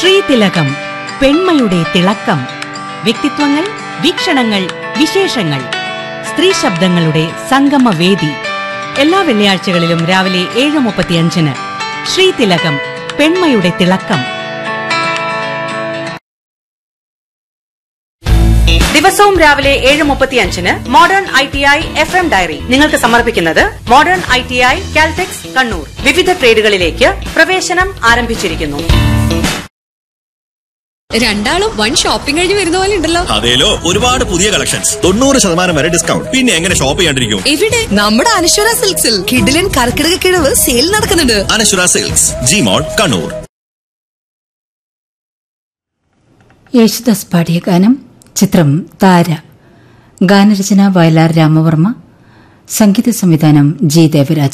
ശ്രീതിലകം പെൺമയുടെ തിളക്കം വ്യക്തിത്വങ്ങൾ വീക്ഷണങ്ങൾ വിശേഷങ്ങൾ സ്ത്രീ ശബ്ദങ്ങളുടെ സംഗമവേദി എല്ലാ വെള്ളിയാഴ്ചകളിലും രാവിലെ ഏഴ് മുപ്പത്തിയഞ്ചിന് ശ്രീതിലകം പെൺമയുടെ തിളക്കം ദിവസവും രാവിലെ ഏഴ് മുപ്പത്തിയഞ്ചിന് modern I T I F M diary നിങ്ങൾക്ക് സമർപ്പിക്കുന്നത് modern I T I Caltex Kannur വിവിധ ട്രേഡുകളിലേക്ക് പ്രവേശനം ആരംഭിച്ചിരിക്കുന്നു രണ്ടാളും വൺ ഷോപ്പിംഗ് കഴിഞ്ഞ് വരുന്ന പോലെ ഉണ്ടല്ലോ അതേലോ ഒരുപാട് പുതിയ കളക്ഷൻസ് തൊണ്ണൂറ് ശതമാനം വരെ ഡിസ്കൗണ്ട് പിന്നെ എങ്ങനെ ഷോപ്പ് ചെയ്യാണ്ടിരിക്കും എവിടെ നമ്മുടെ അനശ്വര സിൽക്സിൽ കിഡിലൻ കർക്കിടക കിഴവ് സെയിൽ നടക്കുന്നുണ്ട് അനശ്വര sales G mall Kannur Yesudas പാടിയ ഗാനം ചിത്രം താര ഗാനരചന വയലാർ രാമവർമ്മ സംഗീത സംവിധാനം ജി ദേവരാജ്